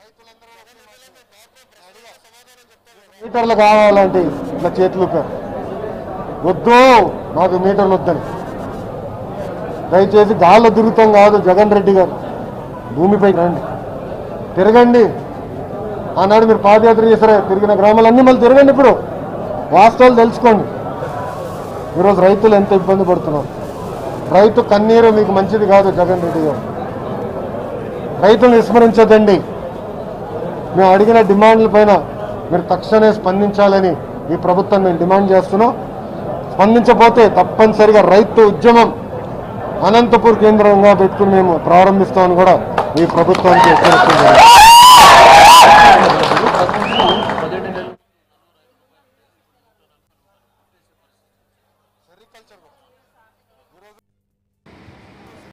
మీటర్లు కావాలంటే ఇట్లా చేతులు ఊపారు. వద్దు మాకు మీటర్లు వద్దని దయచేసి గాల్లో తిరుగుతాం కాదు జగన్ రెడ్డి గారు భూమిపై రండి తిరగండి ఆనాడు మీరు పాదయాత్ర చేశారు తిరిగిన గ్రామాలన్నీ మళ్ళీ తిరగండి ఇప్పుడు వాస్తవాలు తెలుసుకోండి ఈరోజు రైతులు ఎంత ఇబ్బంది పడుతున్నారు రైతు కన్నీరు మీకు మంచిది కాదు జగన్ రెడ్డి గారు రైతులను విస్మరించదండి మేము అడిగిన డిమాండ్ల పైన మీరు తక్షణమే స్పందించాలని ఈ ప్రభుత్వం మేము డిమాండ్ చేస్తున్నాం స్పందించకపోతే తప్పనిసరిగా రైతు ఉద్యమం అనంతపూర్ కేంద్రంగా పెట్టుకుని మేము ప్రారంభిస్తామని కూడా ఈ ప్రభుత్వానికి హెచ్చరిస్తుంది